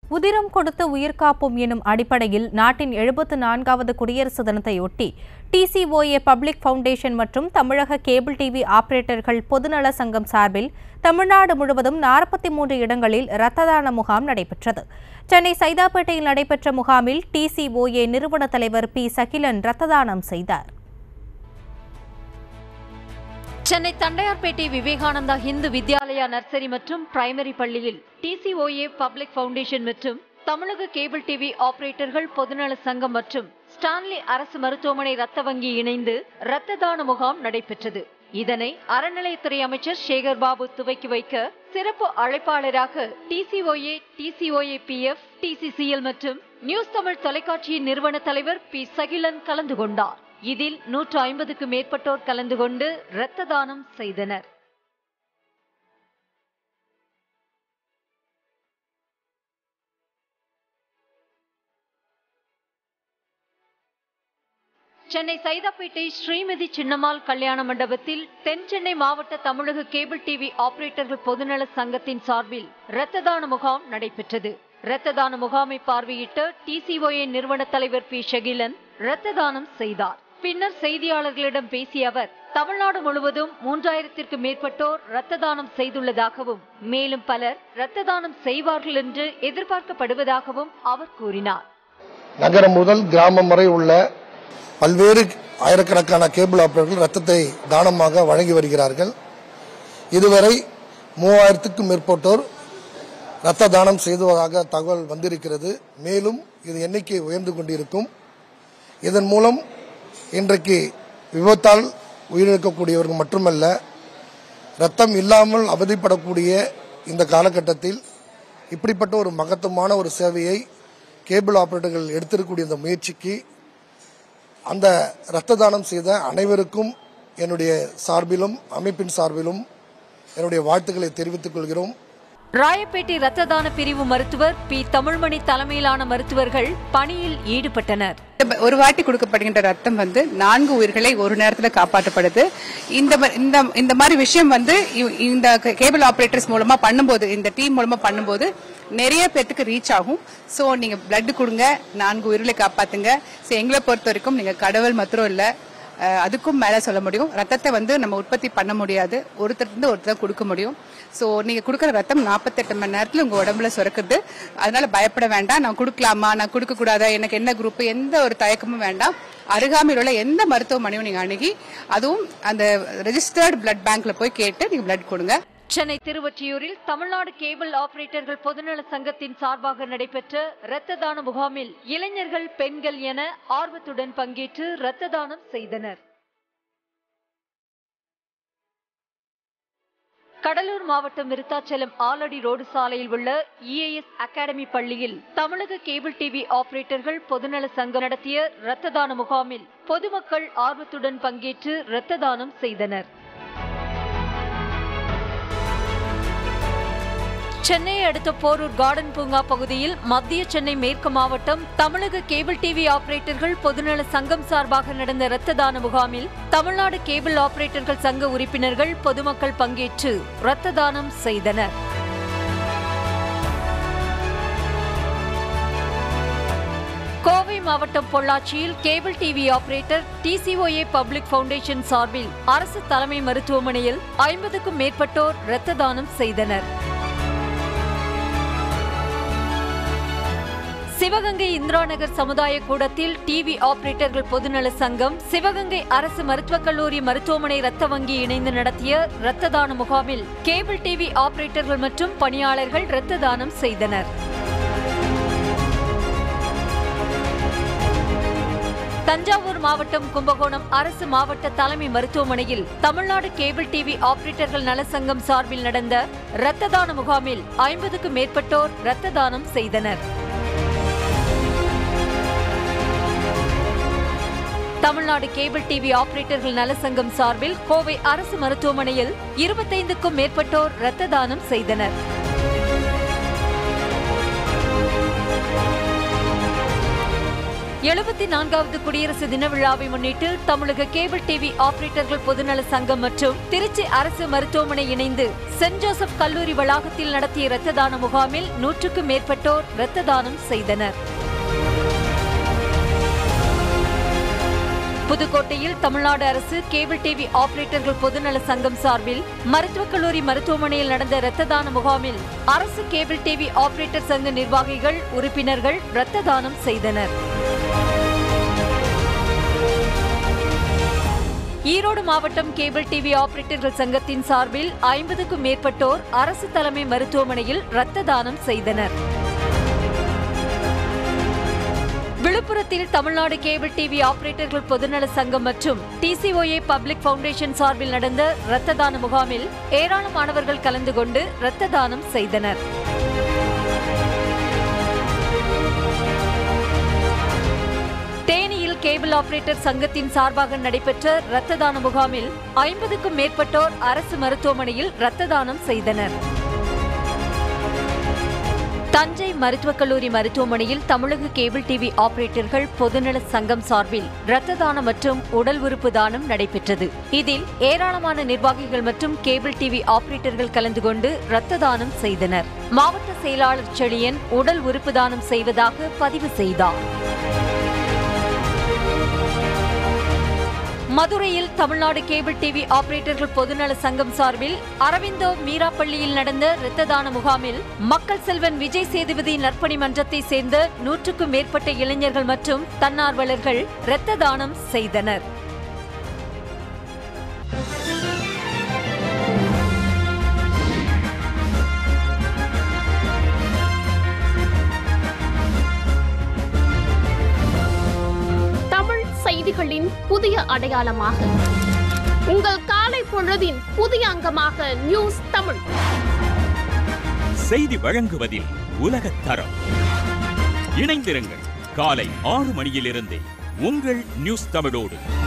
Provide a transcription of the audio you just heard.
உதிரம் கொடுத்த உயிர்காப்போம் எனும் அடிப்படையில் நாட்டின் எழுபத்து நான்காவது குடியரசு தினத்தையொட்டி டிசிஓஏ பப்ளிக் ஃபவுண்டேஷன் மற்றும் தமிழக கேபிள் டிவி ஆபரேட்டர்கள் பொதுநல சங்கம் சார்பில் தமிழ்நாடு முழுவதும் நாற்பத்தி மூன்று இடங்களில் இரத்த தான முகாம் நடைபெற்றது சென்னை சைதாப்பேட்டையில் நடைபெற்ற முகாமில் டிசிஓஏ நிறுவன தலைவர் பி சகிலன் இரத்த தானம் செய்தார் சென்னை தண்டையார்பேட்டை விவேகானந்தா இந்து வித்யாலயா நர்சரி மற்றும் பிரைமரி பள்ளியில் டிசிஓஏ பப்ளிக் ஃபவுண்டேஷன் மற்றும் தமிழக கேபிள் டிவி ஆபரேட்டர்கள் பொதுநல சங்கம் மற்றும் ஸ்டான்லி அரசு மருத்துவமனை ரத்த வங்கி இணைந்து இரத்த தான முகாம் நடைபெற்றது இதனை அறநிலையத்துறை அமைச்சர் சேகர் பாபு துவக்கி வைக்க சிறப்பு அழைப்பாளராக டிசிஓஏ டிசிஓஏ பிஎஃப் டிசிசிஎல் மற்றும் நியூஸ் தமிழ் தொலைக்காட்சியின் நிறுவன தலைவர் பி சகிலன் கலந்து கொண்டார் இதில் நூற்று ஐம்பதுக்கு மேற்பட்டோர் கலந்து கொண்டு இரத்த தானம் செய்தனர் சென்னை சைதாப்பேட்டை ஸ்ரீமதி சின்னம்மாள் கல்யாண மண்டபத்தில் தென் சென்னை மாவட்ட தமிழக கேபிள் டிவி ஆபரேட்டர்கள் பொதுநல சங்கத்தின் சார்பில் இரத்த தான முகாம் நடைபெற்றது இரத்த தான முகாமை பார்வையிட்ட டிசிஓஏ நிறுவன தலைவர் பி ஷகிலன் இரத்த தானம் செய்தார் பின்னர் செய்தியாளர்களிடம் பேசிய அவர் தமிழ்நாடு முழுவதும் மூன்றாயிரத்திற்கு மேற்பட்டோர் இரத்த தானம் செய்துள்ளதாகவும் மேலும் பலர் இரத்த தானம் செய்வார்கள் என்று எதிர்பார்க்கப்படுவதாகவும் அவர் கூறினார் நகரம் முதல் கிராமம் வரை உள்ள பல்வேறு ஆயிரக்கணக்கான கேபிள் ஆபரேட்டர்கள் ரத்தத்தை தானமாக வழங்கி வருகிறார்கள் இதுவரை மூவாயிரத்துக்கும் மேற்பட்டோர் ரத்த தானம் செய்துவதாக தகவல் வந்திருக்கிறது மேலும் இது எண்ணிக்கை உயர்ந்து கொண்டிருக்கும் இதன் மூலம் இன்றைக்கு விபத்தால் உயிரிழக்கக்கூடியவர்கள் மட்டுமல்ல ரத்தம் இல்லாமல் அவதிப்படக்கூடிய இந்த காலகட்டத்தில் இப்படிப்பட்ட ஒரு மகத்துவமான ஒரு சேவையை கேபிள் ஆபரேட்டர்கள் எடுத்திருக்கக்கூடிய இந்த முயற்சிக்கு அந்த இரத்த தானம் செய்த அனைவருக்கும் என்னுடைய சார்பிலும் அமைப்பின் சார்பிலும் என்னுடைய வாழ்த்துக்களை தெரிவித்துக் கொள்கிறோம் ராயப்பேட்டை இரத்த தான பிரிவு மருத்துவர் பி தமிழ்மணி தலைமையிலான மருத்துவர்கள் பணியில் ஈடுபட்டனர் இந்த ஒரு வாட்டி கொடுக்கப்படுகின்ற ரத்தம் வந்து நான்கு உயிர்களை ஒரு நேரத்துல காப்பாற்றப்படுது இந்த ம- இந்த இந்த மாதிரி விஷயம் வந்து இ- இந்த கேபிள் ஆபரேட்டர்ஸ் மூலமா பண்ணும்போது இந்த டீம் மூலமா பண்ணும்போது நிறைய பேர்த்துக்கு ரீச் ஆகும் சோ நீங்க blood கொடுங்க நான்கு உயிர்களை காப்பாத்துங்க சோ எங்களை பொறுத்த வரைக்கும் நீங்க கடவுள் மாத்திரம் இல்ல அஹ், அதுக்கும் மேல சொல்ல முடியும் ரத்தத்தை வந்து நம்ம உற்பத்தி பண்ண முடியாது ஒருத்தர் இருந்து ஒருத்தர் கொடுக்க முடியும் சோ நீங்க கொடுக்குற ரத்தம் 48 மணி நேரத்துல உங்க உடம்புல சுரக்குது அதனால பயப்பட வேண்டாம் நான் கொடுக்கலாமா நான் கொடுக்க கூடாதா எனக்கு என்ன குரூப் எந்த ஒரு தயக்கமும் வேண்டாம் அருகாமையில் உள்ள எந்த மருத்துவமனையும் நீங்க அணுகி அதுவும் அந்த ரெஜிஸ்டர்ட் பிளட் பேங்க்ல போய் கேட்டு நீங்க பிளட் கொடுங்க சென்னை திருவொற்றியூரில் தமிழ்நாடு கேபிள் ஆபரேட்டர்கள் பொதுநல சங்கத்தின் சார்பாக நடைபெற்ற இரத்த தான முகாமில் இளைஞர்கள் பெண்கள் என ஆர்வத்துடன் பங்கேற்று இரத்த தானம் செய்தனர் கடலூர் மாவட்டம் விருத்தாச்சலம் ஆலடி ரோடு சாலையில் உள்ள இஏஎஸ் அகாடமி பள்ளியில் தமிழக கேபிள் டிவி ஆபரேட்டர்கள் பொதுநல சங்கம் நடத்திய இரத்த தான முகாமில் பொதுமக்கள் ஆர்வத்துடன் பங்கேற்று இரத்த தானம் செய்தனர் சென்னையை அடுத்த போரூர் கார்டன் பூங்கா பகுதியில் மத்திய சென்னை மேற்கு மாவட்டம் தமிழக கேபிள் டிவி ஆபரேட்டர்கள் பொதுநல சங்கம் சார்பாக நடந்த இரத்த தான முகாமில் தமிழ்நாடு கேபிள் ஆபரேட்டர்கள் சங்க உறுப்பினர்கள் பொதுமக்கள் பங்கேற்று இரத்த தானம் செய்தனர் கோவை மாவட்டம் பொள்ளாச்சியில் cable TV operator TCOA public foundation சார்பில் அரசு தலைமை மருத்துவமனையில் ஐம்பதுக்கும் மேற்பட்டோர் இரத்த தானம் செய்தனர் சிவகங்கை இந்திரா நகர் சமுதாய கூடத்தில் டிவி ஆபரேட்டர்கள் பொதுநல சங்கம் சிவகங்கை அரசு மருத்துவக் கல்லூரி மருத்துவமனை ரத்த வங்கி இணைந்து நடத்திய இரத்த தான முகாமில் கேபிள் டிவி ஆபரேட்டர்கள் மற்றும் பணியாளர்கள் இரத்த தானம் செய்தனர் தஞ்சாவூர் மாவட்டம் கும்பகோணம் அரசு மாவட்ட தலைமை மருத்துவமனையில் தமிழ்நாடு கேபிள் டிவி ஆபரேட்டர்கள் நல சங்கம் சார்பில் நடந்த இரத்த தான முகாமில் ஐம்பதுக்கும் மேற்பட்டோர் இரத்த தானம் செய்தனர் தமிழ்நாடு கேபிள் டிவி ஆபரேட்டர்கள் நல சங்கம் சார்பில் கோவை அரசு மருத்துவமனையில் இருபத்தைந்துக்கும் மேற்பட்டோர் இரத்த தானம் செய்தனர் எழுபத்தி நான்காவது குடியரசு தின விழாவை முன்னிட்டு தமிழக கேபிள் டிவி ஆபரேட்டர்கள் பொதுநல சங்கம் மற்றும் திருச்சி அரசு மருத்துவமனை இணைந்து சென்ட் ஜோசப் கல்லூரி வளாகத்தில் நடத்திய இரத்த தான முகாமில் நூற்றுக்கும் மேற்பட்டோர் இரத்த தானம் செய்தனர் புதுக்கோட்டையில் தமிழ்நாடு அரசு கேபிள் டிவி ஆபரேட்டர்கள் பொதுநல சங்கம் சார்பில் மருத்துவக் கல்லூரி மருத்துவமனையில் நடந்த இரத்த தான முகாமில் அரசு கேபிள் டிவி ஆபரேட்டர் சங்க நிர்வாகிகள் உறுப்பினர்கள் இரத்த தானம் செய்தனர் ஈரோடு மாவட்டம் கேபிள் டிவி ஆபரேட்டர்கள் சங்கத்தின் சார்பில் ஐம்பதுக்கும் மேற்பட்டோர் அரசு தலைமை மருத்துவமனையில் இரத்த தானம் செய்தனர் விழுப்புரத்தில் தமிழ்நாடு கேபிள் டிவி ஆபரேட்டர்கள் பொதுநல சங்கம் மற்றும் டிசிஓஏ பப்ளிக் ஃபவுண்டேஷன் சார்பில் நடந்த இரத்த தான முகாமில் ஏராளமானவர்கள் கலந்து கொண்டு இரத்த தானம் செய்தனர் தேனியில் கேபிள் ஆபரேட்டர் சங்கத்தின் சார்பாக நடைபெற்ற இரத்த தான முகாமில் ஐம்பதுக்கும் மேற்பட்டோர் அரசு மருத்துவமனையில் இரத்த தானம் செய்தனர் தஞ்சை மருத்துவக் கல்லூரி மருத்துவமனையில் தமிழக கேபிள் டிவி ஆபரேட்டர்கள் பொதுநல சங்கம் சார்பில் இரத்த தானம் மற்றும் உடல் உறுப்பு தானம் நடைபெற்றது இதில் ஏராளமான நிர்வாகிகள் மற்றும் கேபிள் டிவி ஆபரேட்டர்கள் கலந்து கொண்டு இரத்த தானம் செய்தனர் மாவட்ட செயலாளர் செழியன் உடல் உறுப்பு தானம் செய்வதாக பதிவு செய்தார் மதுரையில் தமிழ்நாடு கேபிள் டிவி ஆபரேட்டர்கள் பொதுநல சங்கம் சார்பில் அரவிந்தோ மீராப்பள்ளியில் நடந்த இரத்த தான முகாமில் மக்கள் செல்வன் விஜய் சேதுபதி நற்பணி மன்றத்தை சேர்ந்த நூற்றுக்கும் மேற்பட்ட இளைஞர்கள் மற்றும் தன்னார்வலர்கள் இரத்த தானம் செய்தனர் தமிழ் செய்திகளின் புதிய அடையாளமாக உங்கள் காலை பொழுதின் புதிய அங்கமாக நியூஸ் தமிழ் செய்தி வழங்குவதில் உலகத் தரம் இணைந்திருங்கள் காலை ஆறு மணியிலிருந்தே உங்கள் நியூஸ் தமிழோடு